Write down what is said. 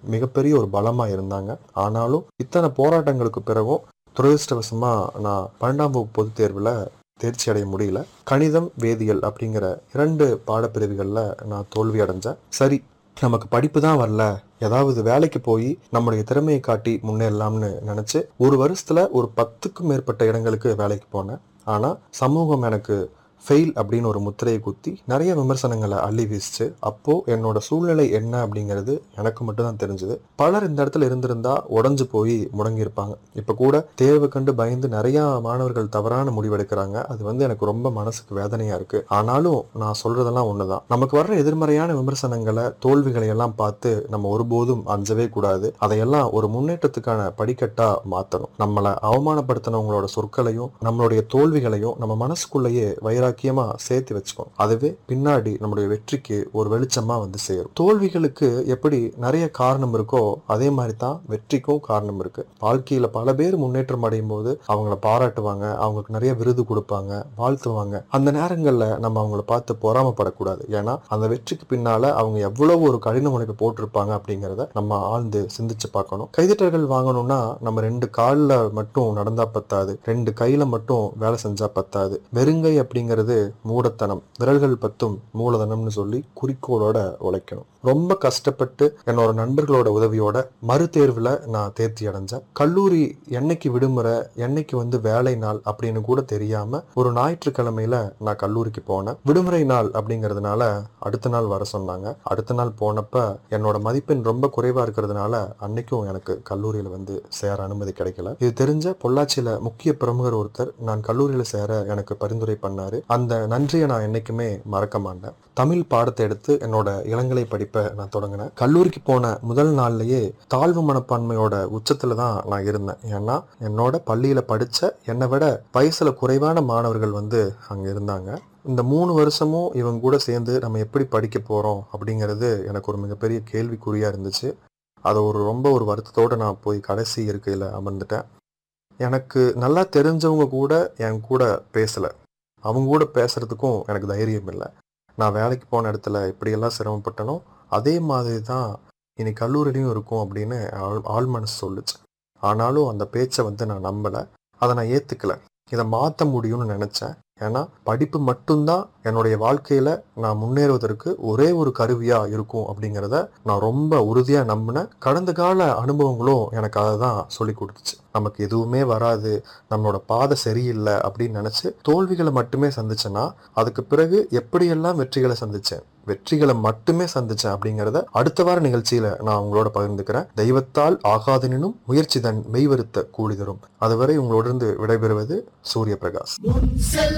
மிகப்பெரிய ஒரு பலமா இருந்தாங்க ஆனாலும் இத்தனை போராட்டங்களுக்கு பிறகும் துரதிருஷ்டவசமா நான் பன்னெண்டாம் வகுப்பு பொதுத் தேர்வில் தேர்ச்சி அடைய முடியல கணிதம் வேதியியல் அப்படிங்கிற இரண்டு பாடப்பிரிவுகளில் நான் தோல்வி அடைஞ்சேன் சரி நமக்கு படிப்பு தான் வரல ஏதாவது வேலைக்கு போய் நம்முடைய திறமையை காட்டி முன்னேறலாம்னு நினச்சி ஒரு வருஷத்தில் ஒரு பத்துக்கும் மேற்பட்ட இடங்களுக்கு வேலைக்கு போனேன் ஆனால் சமூகம் எனக்கு ஃபெயில் அப்படின்னு ஒரு முத்திரையை குத்தி நிறைய விமர்சனங்களை அள்ளி வீசிச்சு அப்போ என்னோட சூழ்நிலை என்ன அப்படிங்கிறது எனக்கு மட்டும் தான் தெரிஞ்சது பலர் இந்த இடத்துல இருந்திருந்தா உடஞ்சு போய் முடங்கியிருப்பாங்க இப்போ கூட தேர்வு கண்டு பயந்து நிறைய மாணவர்கள் தவறான முடிவெடுக்கிறாங்க அது வந்து எனக்கு ரொம்ப மனசுக்கு வேதனையா இருக்கு ஆனாலும் நான் சொல்றதெல்லாம் ஒண்ணுதான் நமக்கு வர்ற எதிர்மறையான விமர்சனங்களை தோல்விகளை எல்லாம் பார்த்து நம்ம ஒருபோதும் அஞ்சவே கூடாது அதையெல்லாம் ஒரு முன்னேற்றத்துக்கான படிக்கட்டா மாத்தணும் நம்மளை அவமானப்படுத்தினவங்களோட சொற்களையும் நம்மளுடைய தோல்விகளையும் நம்ம மனசுக்குள்ளேயே வைராக்கியமா சேர்த்து வச்சுக்கணும் அதுவே பின்னாடி நம்மளுடைய வெற்றிக்கு ஒரு வெளிச்சமா வந்து சேரும் தோல்விகளுக்கு எப்படி நிறைய காரணம் இருக்கோ அதே மாதிரி தான் வெற்றிக்கும் காரணம் இருக்கு வாழ்க்கையில பல பேர் முன்னேற்றம் அடையும் போது அவங்கள பாராட்டுவாங்க அவங்களுக்கு நிறைய விருது கொடுப்பாங்க வாழ்த்துவாங்க அந்த நேரங்கள்ல நம்ம அவங்கள பார்த்து பொறாமப்படக்கூடாது ஏன்னா அந்த வெற்றிக்கு பின்னால அவங்க எவ்வளவு ஒரு கடின உழைப்பு போட்டிருப்பாங்க அப்படிங்கிறத நம்ம ஆழ்ந்து சிந்திச்சு பார்க்கணும் கைதட்டல்கள் வாங்கணும்னா நம்ம ரெண்டு கால்ல மட்டும் நடந்தா பத்தாது ரெண்டு கையில மட்டும் வேலை செஞ்சா பத்தாது வெறுங்கை அப்படிங்கிறது மூடத்தனம் விரல்கள் பத்தும் மூலதனம்னு சொல்லி குறிக்கோளோட உழைக்கணும் ரொம்ப கஷ்டப்பட்டு என்னோட நண்பர்களோட உதவியோட மறு தேர்வுல நான் தேர்ச்சி அடைஞ்சேன் கல்லூரி என்னைக்கு விடுமுறை என்னைக்கு வந்து வேலை நாள் அப்படின்னு கூட தெரியாம ஒரு ஞாயிற்றுக்கிழமையில நான் கல்லூரிக்கு போனேன் விடுமுறை நாள் அப்படிங்கிறதுனால அடுத்த நாள் வர சொன்னாங்க அடுத்த நாள் போனப்ப என்னோட மதிப்பெண் ரொம்ப குறைவா இருக்கிறதுனால அன்னைக்கும் எனக்கு கல்லூரியில வந்து சேர அனுமதி கிடைக்கல இது தெரிஞ்ச பொள்ளாச்சியில முக்கிய பிரமுகர் ஒருத்தர் நான் கல்லூரியில சேர எனக்கு பரிந்துரை பண்ணாரு அந்த நன்றியை நான் என்னைக்குமே மறக்க மாட்டேன் தமிழ் பாடத்தை எடுத்து என்னோட இளங்கலை படிப்பை நான் தொடங்கினேன் கல்லூரிக்கு போன முதல் நாள்லயே தாழ்வு மனப்பான்மையோட உச்சத்துல தான் நான் இருந்தேன் ஏன்னா என்னோட பள்ளியில படிச்ச என்னை விட வயசுல குறைவான மாணவர்கள் வந்து அங்க இருந்தாங்க இந்த மூணு வருஷமும் இவங்க கூட சேர்ந்து நம்ம எப்படி படிக்க போறோம் அப்படிங்கிறது எனக்கு ஒரு மிகப்பெரிய கேள்விக்குறியா இருந்துச்சு அதை ஒரு ரொம்ப ஒரு வருத்தத்தோட நான் போய் கடைசி இருக்கையில் அமர்ந்துட்டேன் எனக்கு நல்லா தெரிஞ்சவங்க கூட என் கூட பேசல அவங்க கூட பேசுறதுக்கும் எனக்கு தைரியம் இல்லை நான் வேலைக்கு போன இடத்துல இப்படியெல்லாம் சிரமப்பட்டனோ அதே மாதிரி தான் இனி கல்லூரிலையும் இருக்கும் அப்படின்னு ஆள் ஆள் மனசு சொல்லுச்சு ஆனாலும் அந்த பேச்சை வந்து நான் நம்பலை அதை நான் ஏற்றுக்கல இதை மாற்ற முடியும்னு நினச்சேன் ஏன்னா படிப்பு மட்டும்தான் என்னுடைய வாழ்க்கையில நான் முன்னேறுவதற்கு ஒரே ஒரு கருவியா இருக்கும் அப்படிங்கிறத நான் ரொம்ப உறுதியா நம்பினேன் கடந்த கால அனுபவங்களும் எனக்கு அதை தான் சொல்லி கொடுத்துச்சு நமக்கு எதுவுமே வராது நம்மளோட பாதை சரியில்லை அப்படின்னு நினைச்சு தோல்விகளை மட்டுமே சந்திச்சேன்னா அதுக்கு பிறகு எப்படியெல்லாம் வெற்றிகளை சந்திச்சேன் வெற்றிகளை மட்டுமே சந்திச்சேன் அப்படிங்கிறத அடுத்த வார நிகழ்ச்சியில நான் உங்களோட பகிர்ந்துக்கிறேன் தெய்வத்தால் ஆகாதனினும் முயற்சி தன் மெய்வருத்த கூலி தரும் அதுவரை உங்களோட இருந்து விடைபெறுவது சூரிய பிரகாஷ்